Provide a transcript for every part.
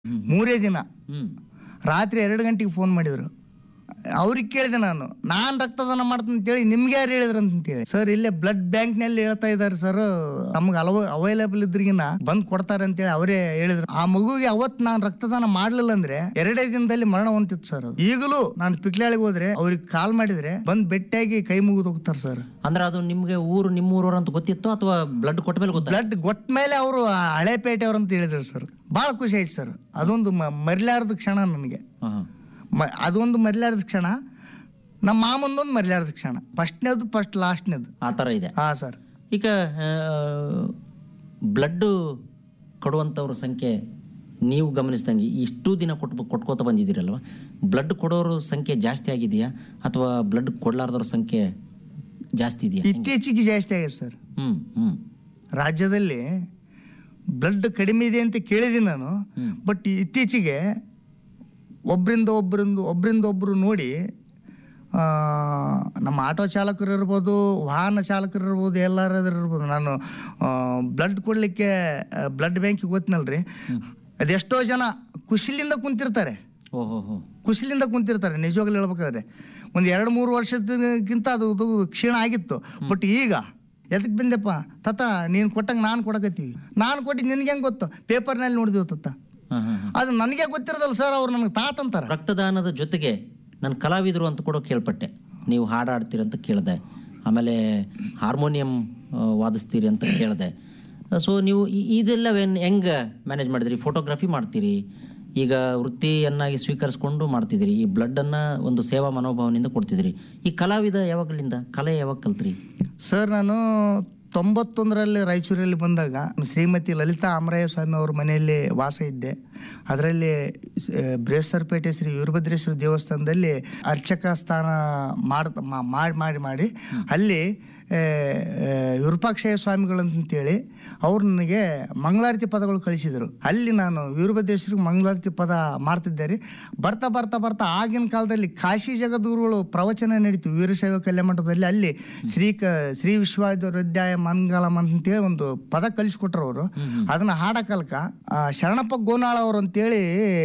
ಮೂರೇ ದಿನ ಹ್ಮ್ ರಾತ್ರಿ ಎರಡು ಗಂಟೆಗೆ ಫೋನ್ ಮಾಡಿದ್ರು ಅವ್ರಿಗೆ ಕೇಳಿದೆ ನಾನು ನಾನು ರಕ್ತದಾನ ಮಾಡ್ತೀನಿ ಅಂತೇಳಿ ನಿಮ್ಗೆ ಯಾರು ಹೇಳಿದ್ರು ಅಂತೇಳಿ ಸರ್ ಇಲ್ಲೇ ಬ್ಲಡ್ ಬ್ಯಾಂಕ್ನಲ್ಲಿ ಹೇಳ್ತಾ ಇದ್ದಾರೆ ಸರ್ ನಮ್ಗೆ ಅಲವ ಅವೈಲೇಬಲ್ ಇದ್ರಿಗಿನ ಬಂದ್ ಕೊಡ್ತಾರೆ ಅಂತೇಳಿ ಅವರೇ ಹೇಳಿದ್ರು ಆ ಮಗುಗೆ ಅವತ್ ನಾನು ರಕ್ತದಾನ ಮಾಡ್ಲಿಲ್ಲ ಅಂದ್ರೆ ಎರಡೇ ದಿನದಲ್ಲಿ ಮರಣ ಹೊಂತಿತ್ತು ಸರ್ ಅದು. ಈಗಲೂ ನಾನು ಪಿಕ್ಲಾಳಿಗೆ ಹೋದ್ರೆ ಅವ್ರಿಗೆ ಕಾಲ್ ಮಾಡಿದ್ರೆ ಬಂದ್ ಬೆಟ್ಟಿಯಾಗಿ ಕೈ ಮುಗಿದು ಹೋಗ್ತಾರೆ ಸರ್ ಅಂದ್ರೆ ಅದು ನಿಮ್ಗೆ ಊರು ನಿಮ್ಮ ಊರವ್ರು ಅಂತ ಗೊತ್ತಿತ್ತು ಅಥವಾ ಬ್ಲಡ್ ಕೊಟ್ಟ ಮೇಲೆ ಗೊತ್ತಾ ಬ್ಲಡ್ ಕೊಟ್ಟ ಮೇಲೆ ಅವರು ಹಳೇಪೇಟೆ ಅವ್ರು ಅಂತ ಹೇಳಿದ್ರು ಸರ್ ಭಾಳ ಖುಷಿ ಆಯ್ತು ಸರ್ ಅದೊಂದು ಮ- ಮರಿಲಾರದ ಕ್ಷಣ ನನಗೆ ಹಾ, ಹಾ. ಮ ಅದೊಂದು ಮರಿಲಾರದ ಕ್ಷಣ ನಮ್ಮ ಮಾಮಂದೊಂದು ಮರಿಲಾರದ ಕ್ಷಣ ಫಸ್ಟ್ನೇದು ಫಸ್ಟ್ ಲಾಸ್ಟ್ನೇದು ಆ ಥರ ಇದೆ ಹಾಂ ಸರ್ ಈಗ ಬ್ಲಡ್ ಕೊಡುವಂಥವ್ರ ಸಂಖ್ಯೆ ನೀವು ಗಮನಿಸ್ದಂಗೆ ಇಷ್ಟು ದಿನ ಕೊಟ್ಟು ಕೊಟ್ಕೋತ ಬಂದಿದ್ದೀರಲ್ವ ಬ್ಲಡ್ ಕೊಡೋರ ಸಂಖ್ಯೆ ಜಾಸ್ತಿ ಆಗಿದೆಯಾ ಅಥವಾ ಬ್ಲಡ್ ಕೊಡ್ಲಾರ್ದವ್ರ ಸಂಖ್ಯೆ ಜಾಸ್ತಿ ಇದೆಯಾ ಇತ್ತೀಚೆಗೆ ಜಾಸ್ತಿ ಆಗಿದೆ ಸರ್ ಹ್ಮ್ ಹ್ಮ್ ರಾಜ್ಯದಲ್ಲಿ ಬ್ಲಡ್ ಕಡಿಮೆ ಇದೆ ಅಂತ ಕೇಳಿದ್ದೀನಿ ನಾನು ಹ್ಮ್. ಬಟ್ ಇತ್ತೀಚೆಗೆ ಒಬ್ಬರಿಂದ ಒಬ್ಬರಿಂದ ಒಬ್ಬರಿಂದ ಒಬ್ಬರು ನೋಡಿ ಆ, ನಮ್ಮ ಆಟೋ ಚಾಲಕರು ಇರ್ಬೋದು ವಾಹನ ಚಾಲಕರು ಇರ್ಬೋದು ಎಲ್ಲಾರಾದ್ರೂ ಇರ್ಬೋದು ನಾನು ಬ್ಲಡ್ ಕೊಡಲಿಕ್ಕೆ ಬ್ಲಡ್ ಬ್ಯಾಂಕಿಗೆ ಗೊತ್ತಿನಲ್ರಿ ಅದೆಷ್ಟೋ ಜನ ಖುಷಿಲಿಂದ ಕುಂತಿರ್ತಾರೆ ಓಹೋ ಹೋ ಖುಷಿಲಿಂದ ಕುಂತಿರ್ತಾರೆ ನಿಜವಾಗ್ಲೂ ಹೇಳ್ಬೇಕಾದ್ರೆ ಒಂದು ಎರಡು ಮೂರು ವರ್ಷದಕ್ಕಿಂತ ಅದು ಅದು ಕ್ಷೀಣ ಆಗಿತ್ತು ಬಟ್ ಈಗ ಎದಕ್ಕೆ ಬಂದೆಪ್ಪ ತತ್ತ ನೀನು ಕೊಟ್ಟಂಗೆ ನಾನು ಕೊಡಕತ್ತೀವಿ ನಾನು ಕೊಟ್ಟಿದ್ದು ನಿನಗೆ ಹೆಂಗೆ ಗೊತ್ತು ಪೇಪರ್ನಲ್ಲಿ ನೋಡಿದೀವಿ ತತ್ತ ಹಾಂ ಹಾಂ ಅದು ನನಗೆ ಗೊತ್ತಿರೋದಲ್ಲ ಸರ್ ಅವ್ರು ನನಗೆ ತಾತ ಅಂತಾರೆ ರಕ್ತದಾನದ ಜೊತೆಗೆ ನಾನು ಕಲಾವಿದರು ಅಂತ ಕೂಡ ಕೇಳ್ಪಟ್ಟೆ ನೀವು ಹಾಡಾಡ್ತೀರಿ ಅಂತ ಕೇಳಿದೆ ಆಮೇಲೆ ಹಾರ್ಮೋನಿಯಂ ಆ, ವಾದಿಸ್ತೀರಿ ಅಂತ ಕೇಳಿದೆ ಸೊ ನೀವು ಈ- ಇದೆಲ್ಲವೇನು ಹೆಂಗೆ ಮ್ಯಾನೇಜ್ ಮಾಡಿದ್ರಿ ಫೋಟೋಗ್ರಫಿ ಮಾಡ್ತೀರಿ ಈಗ ವೃತ್ತಿಯನ್ನಾಗಿ ಸ್ವೀಕರಿಸ್ಕೊಂಡು ಮಾಡ್ತಿದ್ದೀರಿ ಈ ಬ್ಲಡ್ಡನ್ನು ಒಂದು ಸೇವಾ ಮನೋಭಾವನೆಯಿಂದ ಕೊಡ್ತಿದ್ದೀರಿ ಈ ಕಲಾವಿದ ಯಾವಾಗಲಿಂದ ಕಲೆ ಯಾವಾಗ ಕಲ್ತ್ರಿ ಸರ್ ನಾನು ತೊಂಬತ್ತೊಂದರಲ್ಲಿ ರಾಯಚೂರಲ್ಲಿ ಬಂದಾಗ ಶ್ರೀಮತಿ ಲಲಿತಾ ಅಮರಾಯ ಸ್ವಾಮಿ ಅವ್ರ ಮನೆಯಲ್ಲಿ ವಾಸ ಇದ್ದೆ ಅದರಲ್ಲಿ ಬೃಹಸ್ಪೇಟೆ ಶ್ರೀ ವೀರಭದ್ರೇಶ್ವರ ದೇವಸ್ಥಾನದಲ್ಲಿ ಅರ್ಚಕ ಸ್ಥಾನ ಮಾಡ್ ಮಾ- ಮಾಡಿ ಮಾಡಿ ಮಾಡಿ ಅಲ್ಲಿ ಆ, ಆ, ವಿರೂಪಾಕ್ಷಯ್ಯ ಸ್ವಾಮಿಗಳಂತೇಳಿ ಅವ್ರು ನನಗೆ ಮಂಗಳಾರತಿ ಪದಗಳು ಕಳಿಸಿದರು ಅಲ್ಲಿ ನಾನು ವೀರಭದ್ರೇಶ್ವರಿಗೆ ಮಂಗಳಾರತಿ ಪದ ಮಾಡ್ತಿದ್ದೆ ರೀ ಬರ್ತಾ ಬರ್ತಾ ಬರ್ತಾ ಆಗಿನ ಕಾಲದಲ್ಲಿ ಕಾಶಿ ಜಗದ್ಗುರುಗಳು ಪ್ರವಚನ ನಡೀತು ವೀರಶೈವ ಕಲ್ಯಾಣ ಮಂಟಪದಲ್ಲಿ ಅಲ್ಲಿ ಶ್ರೀ ಕ ಶ್ರೀ ವಿಶ್ವಾದ್ಯಾಯ ಮಂಗಲಂ ಅಂತೇಳಿ ಒಂದು ಪದ ಕಲಿಸ್ಕೊಟ್ರು ಅವರು ಅದನ್ನ ಹಾಡ ಕಲ್ಕ ಆ, ಶರಣಪ್ಪ ಗೋನಾಳ ಅವರು ಅಂತೇಳಿ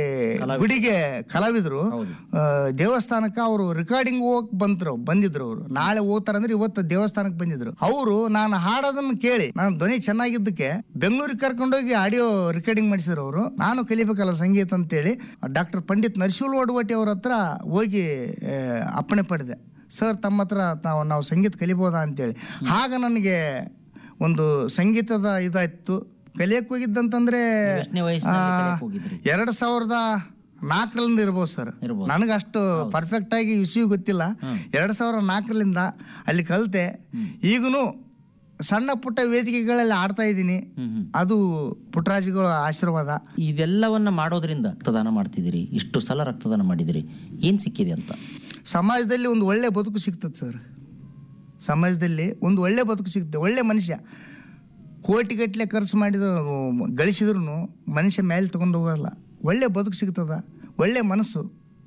ಗುಡಿಗೆ ಕಲಾವಿದರು ಆ, ದೇವಸ್ಥಾನಕ್ಕೆ ಅವರು ರೆಕಾರ್ಡಿಂಗ್ ಹೋಗಕ್ ಬಂದ್ರು ಬಂದಿದ್ರು ಅವರು ನಾಳೆ ಹೋಗ್ತಾರಂದ್ರೆ ಇವತ್ತು ದೇವಸ್ಥಾನಕ್ಕೆ ಬಂದಿದ್ರು ಅವರು ನಾನು ಹಾಡೋದನ್ನ ಕೇಳಿ ನಾನು ಧ್ವನಿ ಚೆನ್ನಾಗಿದ್ದಕ್ಕೆ ಬೆಂಗಳೂರಿಗೆ ಕರ್ಕೊಂಡೋಗಿ ಆಡಿಯೋ ರೆಕಾರ್ಡಿಂಗ್ ಮಾಡಿಸಿದ್ರು ಅವರು ನಾನು ಕಲಿಬೇಕಲ್ಲ ಸಂಗೀತ ಅಂತೇಳಿ ಡಾಕ್ಟರ್ ಪಂಡಿತ್ ನರಸಿಂಹ ಒಡವಟಿ ಅವ್ರ ಹತ್ರ ಹೋಗಿ ಆ, ಅಪ್ಪಣೆ ಪಡೆದೆ ಸರ್ ತಮ್ಮ ಹತ್ರ ನಾವು ನಾವು ಸಂಗೀತ ಕಲಿಬೋದಾ ಅಂತೇಳಿ ಆಗ ನನಗೆ ಒಂದು ಸಂಗೀತದ ಇದಾಯ್ತು ಕಲಿಯಕ್ಕೆ ಹೋಗಿದ್ದಂತಂದ್ರೆ ಎಷ್ಟನೇ ವಯಸ್ಸಿನಲ್ಲಿ ಕಲಿಯಕ್ಕೆ ಹೋಗಿದ್ರಿ ಎರಡ್ ಸಾವಿರದ ನಾಲ್ಕರಿಂದ ಇರ್ಬೋದು ಸರ್ ಇರ್ಬೋದು. ನನಗೆ ಅಷ್ಟು ಪರ್ಫೆಕ್ಟ್ ಆಗಿ ವಿಷಯ ಗೊತ್ತಿಲ್ಲ ಎರಡ್ ಸಾವಿರದ ನಾಲ್ಕರಿಂದ ಅಲ್ಲಿ ಕಲಿತೆ ಈಗನು ಸಣ್ಣ ಪುಟ್ಟ ವೇದಿಕೆಗಳಲ್ಲಿ ಆಡ್ತಾ ಇದ್ದೀನಿ ಹ್ಮ್ ಹ್ಮ್ ಅದು ಪುಟ್ಟರಾಜುಗಳ ಆಶೀರ್ವಾದ ಇದೆಲ್ಲವನ್ನ ಮಾಡೋದ್ರಿಂದ ರಕ್ತದಾನ ಮಾಡ್ತಿದ್ದೀರಿ ಇಷ್ಟು ಸಲ ರಕ್ತದಾನ ಮಾಡಿದಿರಿ ಏನು ಸಿಕ್ಕಿದೆ ಅಂತ ಸಮಾಜದಲ್ಲಿ ಒಂದು ಒಳ್ಳೆ ಬದುಕು ಸಿಗ್ತದೆ ಸರ್ ಸಮಾಜದಲ್ಲಿ ಒಂದು ಒಳ್ಳೆ ಬದುಕು ಸಿಗುತ್ತೆ ಒಳ್ಳೆ ಮನುಷ್ಯ ಕೋಟಿಗಟ್ಟಲೆ ಖರ್ಚು ಮಾಡಿದ್ರು ಗಳಿಸಿದ್ರು ಮನುಷ್ಯ ಮೇಲೆ ತಗೊಂಡು ಹೋಗಲ್ಲ ಒಳ್ಳೆ ಬದುಕು ಸಿಗ್ತದ ಒಳ್ಳೆ ಮನಸ್ಸು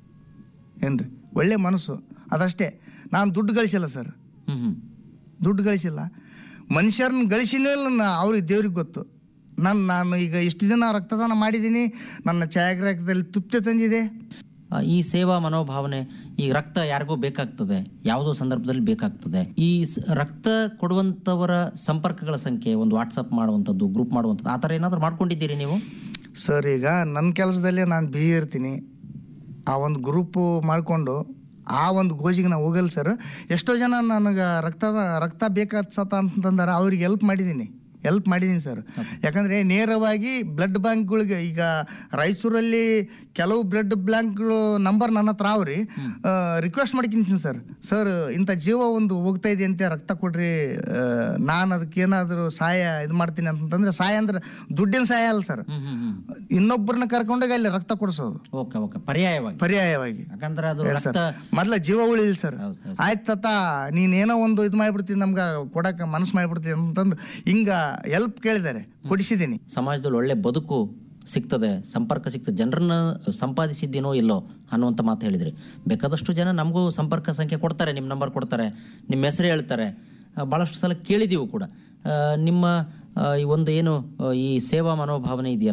ಏನ್ರಿ ಒಳ್ಳೆ ಮನಸ್ಸು ಅದಷ್ಟೇ ನಾನು ದುಡ್ಡು ಗಳಿಸಿಲ್ಲ ಸರ್ ಹ್ಮ್ ಹ್ಮ್ ದುಡ್ಡು ಗಳಿಸಿಲ್ಲ ಮನುಷ್ಯರನ್ನ ಗಳಿಸಿನೇ ಇಲ್ಲ ನಾ- ಅವ್ರಿಗೆ ದೇವ್ರಿಗೆ ಗೊತ್ತು ನಾನು ನಾನು ಈಗ ಇಷ್ಟು ದಿನ ರಕ್ತದಾನ ಮಾಡಿದ್ದೀನಿ ನನ್ನ ಛಾಯಾಗ್ರಾಹಕದಲ್ಲಿ ತೃಪ್ತಿ ತಂದಿದೆ ಆ, ಈ ಸೇವಾ ಮನೋಭಾವನೆ ಈ ರಕ್ತ ಯಾರಿಗೂ ಬೇಕಾಗ್ತದೆ ಯಾವುದೋ ಸಂದರ್ಭದಲ್ಲಿ ಬೇಕಾಗ್ತದೆ ಈ ಸ- ರಕ್ತ ಕೊಡುವಂಥವರ ಸಂಪರ್ಕಗಳ ಸಂಖ್ಯೆ ಒಂದು ವಾಟ್ಸಪ್ ಮಾಡುವಂಥದ್ದು ಗ್ರೂಪ್ ಮಾಡುವಂಥದ್ದು ಆ ಥರ ಏನಾದರೂ ಮಾಡ್ಕೊಂಡಿದ್ದೀರಿ ನೀವು ಸರ್ ಈಗ ನನ್ನ ಕೆಲಸದಲ್ಲೇ ನಾನು ಬಿಜಿ ಇರ್ತೀನಿ ಆ ಒಂದು ಗ್ರೂಪು ಮಾಡಿಕೊಂಡು ಆ ಒಂದು ಗೋಜಿಗೆ ನಾವು ಹೋಗಲ್ಲ ಸರ್ ಎಷ್ಟೋ ಜನ ನನಗೆ ರಕ್ತದ ರಕ್ತ ಬೇಕಾದ ಸತ ಅಂತಂದ್ರೆ ಅವ್ರಿಗೆ ಹೆಲ್ಪ್ ಮಾಡಿದ್ದೀನಿ ಹೆಲ್ಪ್ ಮಾಡಿದ್ದೀನಿ ಸರ್ ಯಾಕಂದರೆ ನೇರವಾಗಿ ಬ್ಲಡ್ ಬ್ಯಾಂಕ್ಗಳಿಗೆ ಈಗ ರಾಯಚೂರಲ್ಲಿ ಕೆಲವು ಬ್ಲಡ್ ಬ್ಯಾಂಕ್ಗಳು ನಂಬರ್ ನನ್ನ ಹತ್ರ ಅವ್ರಿ ರಿಕ್ವೆಸ್ಟ್ ಮಾಡ್ಕೊಂತೀನಿ ಸರ್ ಸರ್ ಇಂಥ ಜೀವ ಒಂದು ಹೋಗ್ತಾ ಇದೆ ಅಂತೆ ರಕ್ತ ಕೊಡ್ರಿ ನಾನು ಅದಕ್ಕೆ ಏನಾದರೂ ಸಹಾಯ ಇದು ಮಾಡ್ತೀನಿ ಅಂತಂದ್ರೆ ಸಹಾಯ ಅಂದ್ರೆ ದುಡ್ಡಿನ ಸಹಾಯ ಅಲ್ಲ ಸರ್ ಹ್ಮ್ ಹ್ಮ್ ಹ್ಮ್ ಇನ್ನೊಬ್ಬರನ್ನ ಕರ್ಕೊಂಡೋಗಿ ಅಲ್ಲಿ ರಕ್ತ ಕೊಡಿಸೋದು ಓಕೆ ಓಕೆ ಪರ್ಯಾಯವಾಗಿ ಪರ್ಯಾಯವಾಗಿ ಯಾಕಂದ್ರೆ ಅದು ರಕ್ತ ಮೊದ್ಲ ಜೀವ ಉಳಿಲಿ ಸರ್ ಹೌದು, ಹೌದು. ಆಯ್ತು ತತ್ತ ನೀನೇನೋ ಒಂದು ಇದು ಮಾಡ್ಬಿಡ್ತೀನಿ ನಮ್ಗೆ ಕೊಡಕ್ಕೆ ಮನಸ್ಸು ಮಾಡ್ಬಿಡ್ತೀನಿ ಅಂತಂದು ಹಿಂಗ ಹೆಲ್ಪ್ ಕೇಳಿದ್ದಾರೆ ಕೊಡಿಸಿದ್ದೀನಿ ಸಮಾಜದಲ್ಲಿ ಒಳ್ಳೆ ಬದುಕು ಸಿಗ್ತದೆ ಸಂಪರ್ಕ ಸಿಗ್ತದೆ ಜನರನ್ನ ಸಂಪಾದಿಸಿದ್ದೀನೋ ಇಲ್ಲೋ ಅನ್ನುವಂಥ ಮಾತು ಹೇಳಿದ್ರಿ ಬೇಕಾದಷ್ಟು ಜನ ನಮಗೂ ಸಂಪರ್ಕ ಸಂಖ್ಯೆ ಕೊಡ್ತಾರೆ ನಿಮ್ಮ ನಂಬರ್ ಕೊಡ್ತಾರೆ ನಿಮ್ಮ ಹೆಸರು ಹೇಳ್ತಾರೆ ಆ, ಭಾಳಷ್ಟು ಸಲ ಕೇಳಿದ್ದೀವಿ ಕೂಡ ಆ, ನಿಮ್ಮ ಆ, ಈ ಒಂದು ಏನು ಆ, ಈ ಸೇವಾ ಮನೋಭಾವನೆ ಇದೆಯಲ್ಲ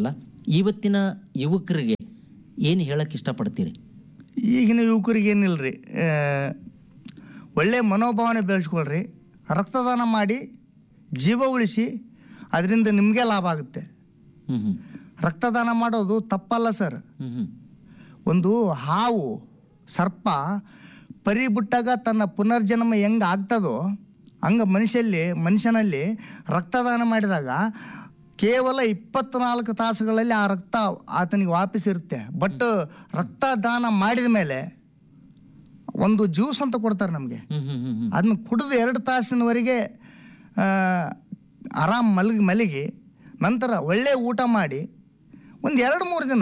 ಇವತ್ತಿನ ಯುವಕರಿಗೆ ಏನು ಹೇಳಕ್ಕೆ ಇಷ್ಟಪಡ್ತೀರಿ ಈಗಿನ ಯುವಕರಿಗೆ ಏನಿಲ್ರಿ ಆ, ಒಳ್ಳೆಯ ಮನೋಭಾವನೆ ಬೆಳೆಸ್ಕೊಳ್ರಿ ರಕ್ತದಾನ ಮಾಡಿ ಜೀವ ಉಳಿಸಿ ಅದರಿಂದ ನಿಮಗೆ ಲಾಭ ಆಗುತ್ತೆ ಹ್ಞೂ ಹ್ಞೂ ರಕ್ತದಾನ ಮಾಡೋದು ತಪ್ಪಲ್ಲ ಸರ್ ಹ್ಞೂ ಹ್ಞೂ ಒಂದು ಹಾವು ಸರ್ಪ ಪರಿ ಬಿಟ್ಟಾಗ ತನ್ನ ಪುನರ್ಜನ್ಮ ಹೆಂಗೆ ಆಗ್ತದೋ ಹಂಗೆ ಮನುಷ್ಯಲ್ಲಿ ಮನುಷ್ಯನಲ್ಲಿ ರಕ್ತದಾನ ಮಾಡಿದಾಗ ಕೇವಲ ಇಪ್ಪತ್ನಾಲ್ಕು ತಾಸುಗಳಲ್ಲಿ ಆ ರಕ್ತ ಆತನಿಗೆ ವಾಪಸ್ ಇರುತ್ತೆ ಬಟ್ ರಕ್ತದಾನ ಮಾಡಿದ ಮೇಲೆ ಒಂದು ಜ್ಯೂಸ್ ಅಂತ ಕೊಡ್ತಾರೆ ನಮಗೆ ಹ್ಞೂ ಹ್ಞೂ ಹ್ಞೂ ಹ್ಞೂ ಅದನ್ನ ಕುಡಿದು ಎರಡು ತಾಸಿನವರೆಗೆ ಆರಾಮ್ ಮಲಗಿ ಮಲಗಿ ನಂತರ ಒಳ್ಳೆ ಊಟ ಮಾಡಿ ಒಂದು ಎರಡು ಮೂರು ದಿನ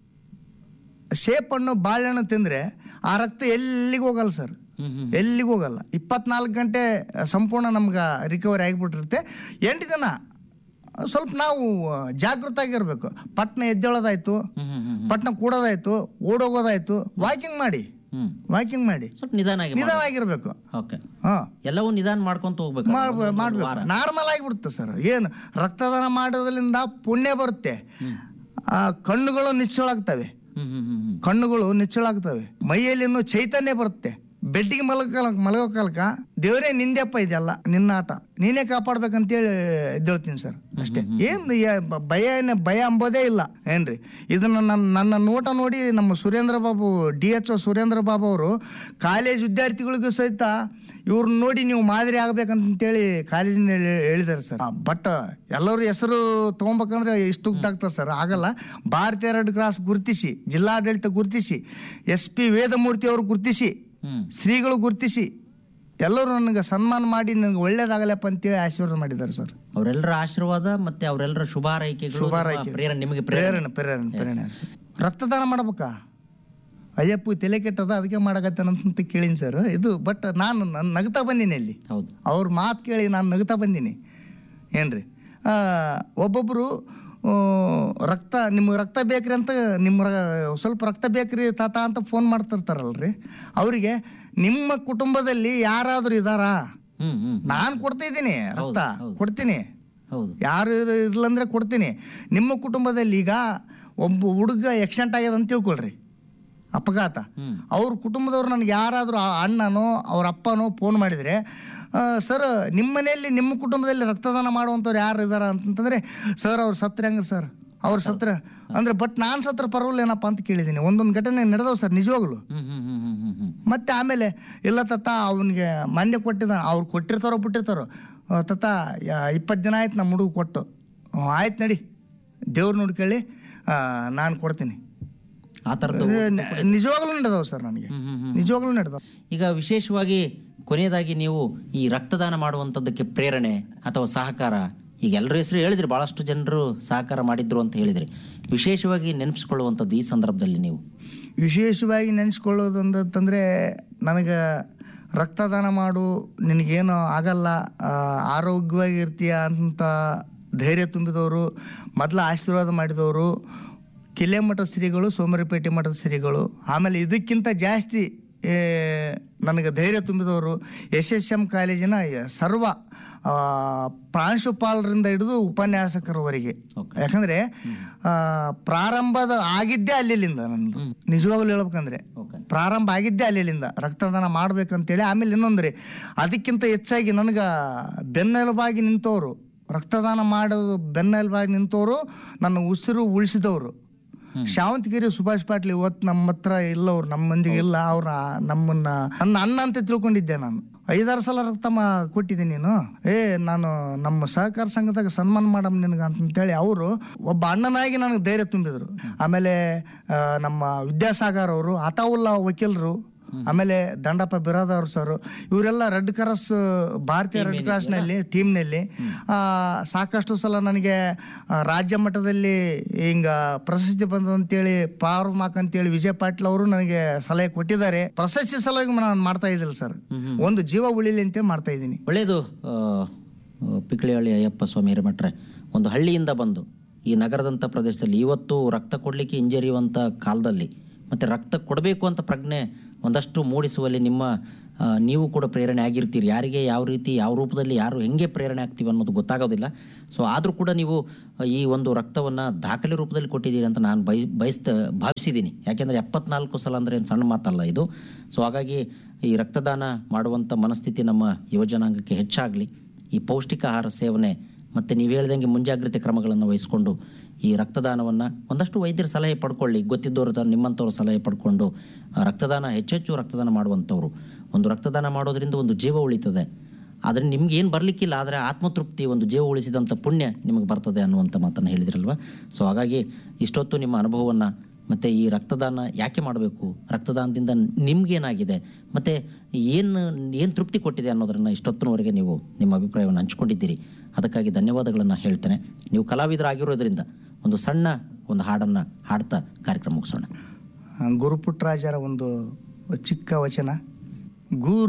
ಸೇಪ್ ಹಣ್ಣು ಬಾಳೆಹಣ್ಣು ತಿಂದರೆ ಆ ರಕ್ತ ಎಲ್ಲಿಗೂ ಹೋಗಲ್ಲ ಸರ್ ಹ್ಞೂ ಹ್ಞೂ ಎಲ್ಲಿಗೂ ಹೋಗಲ್ಲ ಇಪ್ಪತ್ನಾಲ್ಕು ಗಂಟೆ ಸಂಪೂರ್ಣ ನಮ್ಗೆ ರಿಕವರಿ ಆಗಿಬಿಟ್ಟಿರುತ್ತೆ ಎಂಟು ದಿನ ಸ್ವಲ್ಪ ನಾವು ಜಾಗೃತ ಆಗಿರ್ಬೇಕು ಪಟ್ನ ಎದ್ದೇಳೋದಾಯ್ತು ಹ್ಞೂ ಹ್ಞೂ ಹ್ಞೂ ಪಟ್ನ ಕೂಡೋದಾಯ್ತು ಓಡೋಗೋದಾಯ್ತು ವಾಕಿಂಗ್ ಮಾಡಿ ಹ್ಞೂ ವಾಕಿಂಗ್ ಮಾಡಿ ಸ್ವಲ್ಪ ನಿಧಾನ ಆಗಿ ನಿಧಾನ ಆಗಿರ್ಬೇಕು ಓಕೆ ಹಾಂ ಎಲ್ಲವೂ ನಿಧಾನ ಮಾಡ್ಕೊಂತ ಹೋಗ್ಬೇಕು ಮಾಡ್ಬೇಕು ನಾರ್ಮಲ್ ಆಗಿಬಿಡುತ್ತೆ ಸರ್ ಏನು ರಕ್ತದಾನ ಮಾಡೋದ್ರಿಂದ ಪುಣ್ಯ ಬರುತ್ತೆ ಆ ಕಣ್ಣುಗಳು ನಿಚ್ಚಳಾಗ್ತವೆ ಹ್ಮ್ ಹ್ಮ್ ಹ್ಮ್ ಹ್ಮ್ ಕಣ್ಣುಗಳು ನಿಚ್ಚಳಾಗ್ತವೆ ಮೈಯಲ್ಲಿ ಇನ್ನೂ ಚೈತನ್ಯ ಬರುತ್ತೆ ಬೆಡ್ಡಿಗೆ ಮಲಗಲ ಮಲಗೋ ಕಾಲಕ ದೇವರೇ ನಿಂದೆಪ್ಪ ಇದೆಲ್ಲ ನಿನ್ನ ಆಟ ನೀನೇ ಕಾಪಾಡ್ಬೇಕಂತೇಳಿ ಎದ್ದೇಳ್ತೀನಿ ಸರ್ ಅಷ್ಟೇ ಏನು ಯ- ಬ- ಭಯ ಏನ ಭಯ ಅಂಬೋದೇ ಇಲ್ಲ ಏನ್ರಿ ಇದನ್ನ ನನ್ನ ನನ್ನ ನೋಟ ನೋಡಿ ನಮ್ಮ Surendra Babu D H O Surendra Babu ಅವರು ಕಾಲೇಜ್ ವಿದ್ಯಾರ್ಥಿಗಳಿಗೂ ಸಹಿತ ಇವ್ರನ್ನ ನೋಡಿ ನೀವು ಮಾದರಿ ಆಗ್ಬೇಕಂತೇಳಿ ಕಾಲೇಜಿನಲ್ಲಿ ಹೇಳಿದ್ದಾರೆ ಸರ್ ಬಟ್ ಎಲ್ಲರೂ ಹೆಸರು ತೊಗೊಬೇಕಂದ್ರೆ ಇಷ್ಟು ಆಗ್ತದೆ ಸರ್ ಆಗಲ್ಲ ಭಾರತೀಯ ರೆಡ್ ಕ್ರಾಸ್ ಗುರುತಿಸಿ ಜಿಲ್ಲಾಡಳಿತ ಗುರುತಿಸಿ ಎಸ್ ಪಿ ವೇದಮೂರ್ತಿ ಅವರು ಗುರುತಿಸಿ ಹ್ಮ್ ಶ್ರೀಗಳು ಗುರುತಿಸಿ ಎಲ್ಲರೂ ನನಗೆ ಸನ್ಮಾನ ಮಾಡಿ ನನಗೆ ಒಳ್ಳೇದಾಗಲಪ್ಪ ಅಂತೇಳಿ ಆಶೀರ್ವಾದ ಮಾಡಿದ್ದಾರೆ ಸರ್ ಅವರೆಲ್ಲರ ಆಶೀರ್ವಾದ ಮತ್ತೆ ಅವರೆಲ್ಲರ ಶುಭ ಹಾರೈಕೆಗಳು ಶುಭಾರೈಕೆ. ನಿಮ್ಮ ಪ್ರೇರಣೆ ನಿಮಗೆ ಪ್ರೇರಣೆ ಪ್ರೇರಣೆ ಪ್ರೇರಣೆ ಪ್ರೇರಣೆ ರಕ್ತದಾನ ಮಾಡ್ಬೇಕಾ ಅಯ್ಯಪ್ಪ ತಲೆ ಕೆಟ್ಟದ ಅದಕ್ಕೆ ಮಾಡಕತ್ತೇನಂತ ಕೇಳೀನಿ ಸರ್ ಇದು ಬಟ್ ನಾನು ನಾನು ನಗ್ತಾ ಬಂದೀನಿ ಇಲ್ಲಿ ಹೌದು ಅವ್ರ ಮಾತು ಕೇಳಿ ನಾನು ನಗ್ತಾ ಬಂದೀನಿ ಏನ್ರಿ ಆ, ಒಬ್ಬೊಬ್ಬರು ಆ, ರಕ್ತ ನಿಮ್ಗೆ ರಕ್ತ ಬೇಕ್ರಿ ಅಂತ ನಿಮ್ಮ ರ- ಸ್ವಲ್ಪ ರಕ್ತ ಬೇಕ್ರಿ ತಾತ ಅಂತ ಫೋನ್ ಮಾಡ್ತಿರ್ತಾರಲ್ರಿ ಅವರಿಗೆ ನಿಮ್ಮ ಕುಟುಂಬದಲ್ಲಿ ಯಾರಾದರೂ ಇದ್ದಾರಾ ಹ್ಮ್ ಹ್ಮ್ ನಾನು ಕೊಡ್ತಾ ಇದ್ದೀನಿ ರಕ್ತ ಹೌದು. ಕೊಡ್ತೀನಿ ಹೌದು ಯಾರು ಇರ- ಇರ್ಲಂದ್ರೆ ಕೊಡ್ತೀನಿ ನಿಮ್ಮ ಕುಟುಂಬದಲ್ಲಿ ಈಗ ಒಬ್ಬ ಹುಡುಗ ಆಕ್ಸಿಡೆಂಟ್ ಆಗ್ಯದ ಅಂತ ತಿಳ್ಕೊಳ್ರಿ ಅಪಘಾತ ಹ್ಮ್ ಅವ್ರ ಕುಟುಂಬದವ್ರು ನನಗೆ ಯಾರಾದರೂ ಅಣ್ಣನೋ ಅವ್ರ ಅಪ್ಪನೋ ಫೋನ್ ಮಾಡಿದರೆ ಸರ್ ನಿಮ್ಮ ಮನೆಯಲ್ಲಿ ನಿಮ್ಮ ಕುಟುಂಬದಲ್ಲಿ ರಕ್ತದಾನ ಮಾಡುವಂಥವ್ರು ಯಾರು ಇದಾರ ಅಂತಂತಂದರೆ ಸರ್ ಅವ್ರು ಸತ್ರ ಹೆಂಗ್ರಿ ಸರ್ ಅವ್ರು ಸತ್ರ ಅಂದರೆ ಬಟ್ ನಾನು ಸತ್ರ ಪರವಾಗಿಲ್ಲ ಏನಪ್ಪ ಅಂತ ಕೇಳಿದ್ದೀನಿ ಒಂದೊಂದು ಘಟನೆ ನಡೆದವು ಸರ್ ನಿಜವಾಗ್ಲು ಹ್ಮ್ ಹ್ಮ್ ಹ್ಮ್ ಹ್ಮ್ ಹ್ಮ್ ಹ್ಮ್ ಮತ್ತೆ ಆಮೇಲೆ ಇಲ್ಲ ತತ್ತ ಅವನಿಗೆ ಮಾನ್ಯ ಕೊಟ್ಟಿದ್ದಾನೆ ಅವ್ರು ಕೊಟ್ಟಿರ್ತಾರೋ ಬಿಟ್ಟಿರ್ತಾರೋ ಆ, ತತ್ತ ಇಪ್ಪತ್ತು ದಿನ ಆಯ್ತು ನಮ್ಮ ಹುಡುಗ ಕೊಟ್ಟು ಹ್ಞೂ, ಆಯ್ತು ನಡಿ ದೇವ್ರು ನೋಡ್ಕೊಳ್ಳಿ ನಾನು ಕೊಡ್ತೀನಿ ಆ ಥರದ್ದು ನಿಜವಾಗ್ಲೂ ನಡೆದವು ಸರ್ ನನಗೆ ಹ್ಮ್ ಹ್ಮ್ ಹ್ಮ್ ನಿಜವಾಗ್ಲೂ ನಡೆದವು ಈಗ ವಿಶೇಷವಾಗಿ ಕೊನೆಯದಾಗಿ ನೀವು ಈ ರಕ್ತದಾನ ಮಾಡುವಂಥದ್ದಕ್ಕೆ ಪ್ರೇರಣೆ ಅಥವಾ ಸಹಕಾರ ಈಗ ಎಲ್ಲರ ಹೆಸರು ಹೇಳಿದ್ರಿ ಭಾಳಷ್ಟು ಜನರು ಸಹಕಾರ ಮಾಡಿದ್ರು ಅಂತ ಹೇಳಿದ್ರಿ ವಿಶೇಷವಾಗಿ ನೆನಪಿಸ್ಕೊಳ್ಳುವಂಥದ್ದು ಈ ಸಂದರ್ಭದಲ್ಲಿ ನೀವು ವಿಶೇಷವಾಗಿ ನೆನೆಸ್ಕೊಳ್ಳೋದು ಅಂತಂದರೆ ನನಗೆ ರಕ್ತದಾನ ಮಾಡು ನಿನಗೇನು ಆಗಲ್ಲ ಆ, ಆರೋಗ್ಯವಾಗಿ ಇರ್ತೀಯ ಅಂತ ಧೈರ್ಯ ತುಂಬಿದವರು ಮೊದಲು ಆಶೀರ್ವಾದ ಮಾಡಿದವರು ಕಿಲೆ ಮಠದ ಶ್ರೀಗಳು ಸೋಮರಿಪೇಟೆ ಮಠದ ಶ್ರೀಗಳು ಆಮೇಲೆ ಇದಕ್ಕಿಂತ ಜಾಸ್ತಿ ಏ, ನನಗೆ ಧೈರ್ಯ ತುಂಬಿದವರು ಎಸ್ ಎಸ್ ಎಮ್ ಕಾಲೇಜಿನ ಸರ್ವ ಆ, ಪ್ರಾಂಶುಪಾಲರಿಂದ ಹಿಡಿದು ಉಪನ್ಯಾಸಕರವರೆಗೆ Okay. ಯಾಕಂದ್ರೆ ಆ, ಪ್ರಾರಂಭದ ಆಗಿದ್ದೇ ಅಲ್ಲಿಂದ ನಂದು ನಿಜವಾಗ್ಲೂ ಹೇಳ್ಬೇಕಂದ್ರೆ ಓಕೆ ಪ್ರಾರಂಭ ಆಗಿದ್ದೇ ಅಲ್ಲಿಂದ ರಕ್ತದಾನ ಮಾಡ್ಬೇಕಂತೇಳಿ ಆಮೇಲೆ ಇನ್ನೊಂದ್ರಿ ಅದಕ್ಕಿಂತ ಹೆಚ್ಚಾಗಿ ನನಗೆ ಬೆನ್ನೆಲುಬಾಗಿ ನಿಂತವರು ರಕ್ತದಾನ ಮಾಡೋದು ಬೆನ್ನೆಲುಬಾಗಿ ನಿಂತವರು ನನ್ನ ಉಸಿರು ಉಳಿಸಿದವರು ಶಾವಂತಗಿರಿ ಸುಭಾಷ್ ಪಾಟ್ಲಿ ಇವತ್ತು ನಮ್ಮ ಹತ್ರ ಇಲ್ಲ ಅವ್ರು ನಮ್ಮ ಮಂದಿಗೆ ಇಲ್ಲ ಅವ್ರ ನಮ್ಮನ್ನ ನನ್ನ ಅಣ್ಣ ಅಂತ ತಿಳ್ಕೊಂಡಿದ್ದೆ ನಾನು ಐದಾರು ಸಲ ರಕ್ತ ಮಾ ಕೊಟ್ಟಿದ್ದೀನಿ ನೀನು ಏ ನಾನು ನಮ್ಮ ಸಹಕಾರ ಸಂಘದಾಗ ಸನ್ಮಾನ ಮಾಡಮ್ ನಿನಗೆ ಅಂತೇಳಿ ಅವರು ಒಬ್ಬ ಅಣ್ಣನಾಗಿ ನನಗೆ ಧೈರ್ಯ ತುಂಬಿದ್ರು ಆಮೇಲೆ ಆ, ನಮ್ಮ ವಿದ್ಯಾಸಾಗರ್ ಅವರು ಅತಾವುಲ್ಲಾ ವಕೀಲರು ಆಮೇಲೆ ದಂಡಪ್ಪ ಬಿರಾದವ್ರು ಸರ್ ಇವರೆಲ್ಲ ರೆಡ್ ಕ್ರಾಸ್ ಭಾರತೀಯ ರೆಡ್ ಕ್ರಾಸ್ನಲ್ಲಿ ಟೀಮ್ನಲ್ಲಿ ಸಾಕಷ್ಟು ಸಲ ನನಗೆ ಆ, ರಾಜ್ಯ ಮಟ್ಟದಲ್ಲಿ ಹಿಂಗ ಪ್ರಶಸ್ತಿ ಬಂದಂತೇಳಿ ಪಾರ್ ಮಾಕ್ ಅಂತೇಳಿ ವಿಜಯ ಪಾಟೀಲ್ ಅವರು ನನಗೆ ಸಲಹೆ ಕೊಟ್ಟಿದ್ದಾರೆ ಪ್ರಶಸ್ತಿ ಸಲುವಾಗಿ ನಾನು ಮಾಡ್ತಾ ಇದ್ದಿಲ್ಲ ಸರ್ ಒಂದು ಜೀವ ಉಳಿಲಿ ಅಂತೇಳಿ ಮಾಡ್ತಾ ಇದ್ದೀನಿ ಒಳ್ಳೆಯದು ಪಿಕ್ಳಿಹಳ್ಳಿ ಅಯ್ಯಪ್ಪ ಸ್ವಾಮಿ ಹಿರೇಮಠ್ರೆ ಒಂದು ಹಳ್ಳಿಯಿಂದ ಬಂದು ಈ ನಗರದಂಥ ಪ್ರದೇಶದಲ್ಲಿ ಇವತ್ತು ರಕ್ತ ಕೊಡಲಿಕ್ಕೆ ಹಿಂಜರಿಯುವಂಥ ಕಾಲದಲ್ಲಿ ಮತ್ತು ರಕ್ತ ಕೊಡಬೇಕು ಅಂತ ಪ್ರಜ್ಞೆ ಒಂದಷ್ಟು ಮೂಡಿಸುವಲ್ಲಿ ನಿಮ್ಮ ಆ, ನೀವು ಕೂಡ ಪ್ರೇರಣೆ ಆಗಿರ್ತೀರಿ ಯಾರಿಗೆ ಯಾವ ರೀತಿ ಯಾವ ರೂಪದಲ್ಲಿ ಯಾರು ಹೆಂಗೆ ಪ್ರೇರಣೆ ಆಗ್ತೀವಿ ಅನ್ನೋದು ಗೊತ್ತಾಗೋದಿಲ್ಲ ಸೊ ಆದರೂ ಕೂಡ ನೀವು ಈ ಒಂದು ರಕ್ತವನ್ನು ದಾಖಲೆ ರೂಪದಲ್ಲಿ ಕೊಟ್ಟಿದ್ದೀರಿ ಅಂತ ನಾನು ಬಯ ಬಯಸ್ತ ಭಾವಿಸಿದ್ದೀನಿ ಯಾಕೆಂದರೆ ಎಪ್ಪತ್ನಾಲ್ಕು ಸಲ ಅಂದರೆ ಏನು ಸಣ್ಣ ಮಾತಲ್ಲ ಇದು ಸೊ ಹಾಗಾಗಿ ಈ ರಕ್ತದಾನ ಮಾಡುವಂಥ ಮನಸ್ಥಿತಿ ನಮ್ಮ ಯುವಜನಾಂಗಕ್ಕೆ ಹೆಚ್ಚಾಗಲಿ ಈ ಪೌಷ್ಟಿಕ ಆಹಾರ ಸೇವನೆ ಮತ್ತು ನೀವು ಹೇಳ್ದಂಗೆ ಮುಂಜಾಗ್ರತೆ ಕ್ರಮಗಳನ್ನು ವಹಿಸ್ಕೊಂಡು ಈ ರಕ್ತದಾನವನ್ನು ಒಂದಷ್ಟು ವೈದ್ಯರ ಸಲಹೆ ಪಡ್ಕೊಳ್ಳಿ ಗೊತ್ತಿದ್ದವರು ತ- ನಿಮ್ಮಂಥವ್ರ ಸಲಹೆ ಪಡ್ಕೊಂಡು ಆ, ರಕ್ತದಾನ ಹೆಚ್ಚೆಚ್ಚು ರಕ್ತದಾನ ಮಾಡುವಂಥವ್ರು ಒಂದು ರಕ್ತದಾನ ಮಾಡೋದ್ರಿಂದ ಒಂದು ಜೀವ ಉಳಿತದೆ ಆದರೆ ನಿಮ್ಗೆ ಏನು ಬರಲಿಕ್ಕಿಲ್ಲ ಆದರೆ ಆತ್ಮತೃಪ್ತಿ ಒಂದು ಜೀವ ಉಳಿಸಿದಂಥ ಪುಣ್ಯ ನಿಮಗೆ ಬರ್ತದೆ ಅನ್ನುವಂಥ ಮಾತನ್ನು ಹೇಳಿದ್ರಲ್ವ ಸೊ ಹಾಗಾಗಿ ಇಷ್ಟೊತ್ತು ನಿಮ್ಮ ಅನುಭವವನ್ನು ಮತ್ತು ಈ ರಕ್ತದಾನ ಯಾಕೆ ಮಾಡಬೇಕು ರಕ್ತದಾನದಿಂದ ನಿಮ್ಗೇನಾಗಿದೆ ಮತ್ತು ಏನು ಏನು ತೃಪ್ತಿ ಕೊಟ್ಟಿದೆ ಅನ್ನೋದನ್ನು ಇಷ್ಟೊತ್ತಿನವರೆಗೆ ನೀವು ನಿಮ್ಮ ಅಭಿಪ್ರಾಯವನ್ನು ಹಂಚ್ಕೊಂಡಿದ್ದೀರಿ ಅದಕ್ಕಾಗಿ ಧನ್ಯವಾದಗಳನ್ನು ಹೇಳ್ತೇನೆ ನೀವು ಕಲಾವಿದರಾಗಿರೋದ್ರಿಂದ ಒಂದು ಸಣ್ಣ ಒಂದು ಹಾಡನ್ನು ಹಾಡ್ತಾ ಕಾರ್ಯಕ್ರಮ ಮುಗಿಸೋಣ ಗುರುಪುಟ್ಟರಾಜರ ಒಂದು ಚಿಕ್ಕ ವಚನ ಗುರು